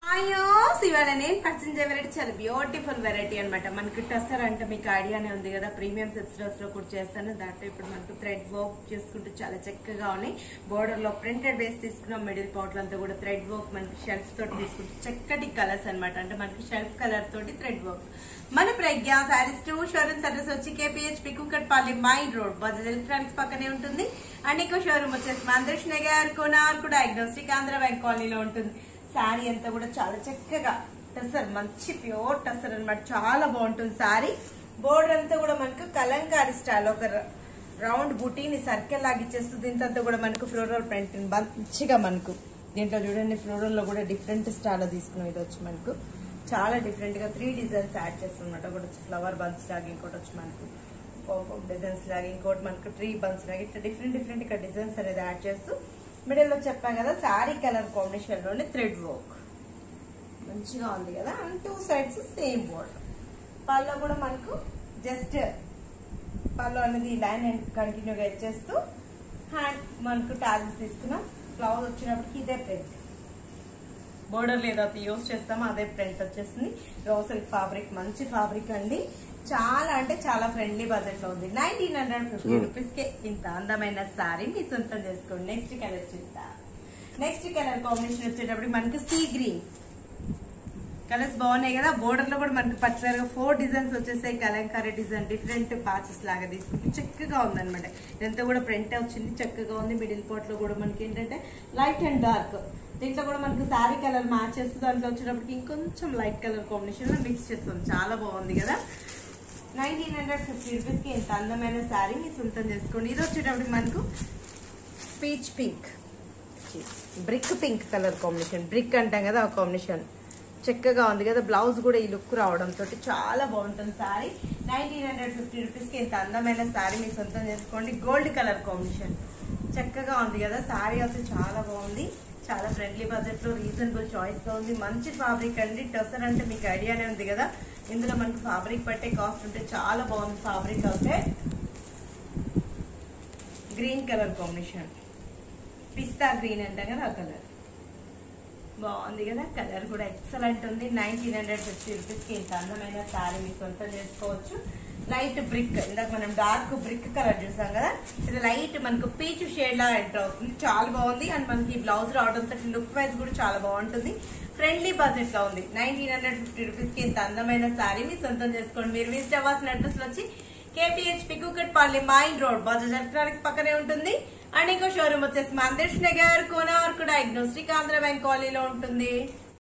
అయ్యో ఇవాళ నేను పర్చేజ్ వెరైటీ చాలా బ్యూటిఫుల్ వెరైటీ అన్నమాట మనకి టసర్ అంటే మీకు ఐడియానే ఉంది కదా ప్రీమియం సెప్స్టర్స్ లో కూడా చేస్తాను దాంట్లో ఇప్పుడు మనకు థ్రెడ్ వర్క్ చేసుకుంటూ చాలా చక్కగా ఉన్నాయి బోర్డర్ లో ప్రింటెడ్ వేసి తీసుకున్నాం మిడిల్ పార్ట్ అంతా కూడా థ్రెడ్ వర్క్ మనకి షెల్ఫ్ తోటి తీసుకుంటూ చక్కటి కలర్స్ అన్నమాట అంటే మనకి షెల్ఫ్ కలర్ తోటి థ్రెడ్ వర్క్ మన Pragna sarees two showrooms address వచ్చి KPH Kukatpally main road Bajaj electronics పక్కనే ఉంటుంది అండ్ ఇంకో షోరూమ్ వచ్చేసి మందర్శ్ నగర్ కోనార్కు డయాగ్నోస్టిక్ ఆంధ్ర బ్యాంక్ కాలనీలో ఉంటుంది శారీ అంతా కూడా చాలా చక్కగా టసర్ మంచి ప్యూర్ టసర్ అన్నమాట చాలా బాగుంటుంది శారీ బోర్డర్ అంతా కూడా మనకు కలంకారీ స్టైల్ ఒక ర- రౌండ్ బుటీని సర్కిల్ లాగా ఇచ్చేస్తుంది దీంతో కూడా మనకు ఫ్లోరల్ ప్రింట్ మంచిగా మనకు దీంట్లో చూడండి ఫ్లోరల్ లో కూడా డిఫరెంట్ స్టైల్ తీసుకున్నాం ఇది వచ్చి మనకు చాలా డిఫరెంట్ గా త్రీ డిజైన్స్ యాడ్ చేస్తున్నమాట ఒకటి వచ్చి ఫ్లవర్ బంచ్ లాగా ఇంకోటి వచ్చి మనకు పాపప్ డిజైన్స్ లాగా ఇంకోటి మనకు ట్రీ బంచ్ లాగా ఇట్లా డిఫరెంట్ డిఫరెంట్ గా డిజైన్స్ అనేది యాడ్ చేస్తూ మిడిల్ లో చెప్పా కదా శారీ కలర్ కాంబినేషన్ లోనే థ్రెడ్ వర్క్ మంచిగా ఉంది కదా and two sides same border పళ్ళు కూడా మనకు జస్ట్ పళ్ళు అనేది లైన్ అండ్ కంటిన్యూగా ఇచ్చేస్తూ హ్యాండ్ మనకు టాజెస్ తీసుకున్నాం బ్లౌజ్ వచ్చినప్పటికి ఇదే ప్రింట్ బోర్డర్ ఏదైతే యూస్ చేస్తామో అదే ప్రింట్ వచ్చేసింది రోసల్ ఫ్యాబ్రిక్ మంచి ఫ్యాబ్రిక్ అండి చాలా అంటే చాలా ఫ్రెండ్లీ బడ్జెట్ లో ఉంది నైన్టీన్ హండ్రెడ్ ఫిఫ్టీ రూపీస్ కి ఇంత అందమైన సారీ మీ సొంతం చేసుకోండి నెక్స్ట్ కలర్ చూద్దాం నెక్స్ట్ కలర్ కాంబినేషన్ వచ్చేటప్పుడు మనకి సీ గ్రీన్ కలర్స్ బాగున్నాయి కదా బోర్డర్ లో కూడా మనకి పర్టికులర్ గా ఫోర్ డిజైన్స్ వచ్చేసాయి కలంకారీ డిజైన్ డిఫరెంట్ పాచెస్ లాగా తీసుకుంటే చక్కగా ఉందన్నమాట ఇదంతా కూడా ప్రింట్ వచ్చింది చక్కగా ఉంది మిడిల్ పార్ట్ లో కూడా మనకి ఏంటంటే లైట్ అండ్ డార్క్ దీంట్లో కూడా మనకి శారీ కలర్ మ్యాచ్ చేస్తూ దాంట్లో వచ్చేటప్పటికి ఇంకొంచెం లైట్ కలర్ కాంబినేషన్ లో మిక్స్ చేస్తుంది చాలా బాగుంది కదా నైన్టీన్ హండ్రెడ్ ఫిఫ్టీ రూపీస్ కి ఇంత అందమైన శారీ మీ సొంతం చేసుకోండి ఇది వచ్చేటప్పటికి మనకు peach pink brick pink colour combination brick అంటాం కదా ఆ కాంబినేషన్ చక్కగా ఉంది కదా బ్లౌజ్ కూడా ఈ లుక్ రావడంతో చాలా బాగుంటుంది సారీ నైన్టీన్ హండ్రెడ్ ఫిఫ్టీ రూపీస్కి ఇంత అందమైన సారీ మీ సొంతం చేసుకోండి గోల్డ్ కలర్ కాంబినేషన్ చక్కగా ఉంది కదా సారీ అయితే చాలా బాగుంది చాలా ఫ్రెండ్లీ బడ్జెట్ లో రీజనబుల్ చాయిస్ గా ఉంది మంచి ఫ్యాబ్రిక్ అండి టసర్ అంటే మీకు ఐడియానే ఉంది కదా ఇందులో మనకు ఫ్యాబ్రిక్ పట్టే కాస్ట్ ఉంటే చాలా బాగుంది ఫ్యాబ్రిక్ అయితే green colour combination pista green అంటాం కదా ఆ కలర్ బాగుంది కదా కలర్ కూడా ఎక్సలెంట్ ఉంది నైన్టీన్ హండ్రెడ్ ఫిఫ్టీ రూపీస్ కి ఇంత అందమైన శారీ మీ సొంతం చేసుకోవచ్చు లైట్ బ్రిక్ ఇందాక మనం డార్క్ బ్రిక్ కలర్ చూసాం కదా ఇది లైట్ మనకు పీచ్ షేడ్ లా ఎంటర్ అవుతుంది చాలా బాగుంది అండ్ మనకి బ్లౌజ్ రావడంతో లుక్ వైజ్ కూడా చాలా బాగుంటుంది ఫ్రెండ్లీ బడ్జెట్ లో ఉంది నైన్టీన్ హండ్రెడ్ ఫిఫ్టీ రూపీస్ కి ఇంత అందమైన శారీ మీ సొంతం చేసుకోండి మీరు విజిట్ అవ్వాల్సిన అడ్రస్ వచ్చి కేపీహెచ్ పికుకట్పల్లి మైన్ రోడ్ బజాజ్ ఎలక్ట్రానిక్స్ పక్కనే ఉంటుంది అండ్ ఇంకో షోరూమ్ వచ్చేసి మందిర్ష్ నగర్ కోనార్కు డయాగ్నోస్టిక్ ఆంధ్ర బ్యాంక్ కాలనీలో ఉంటుంది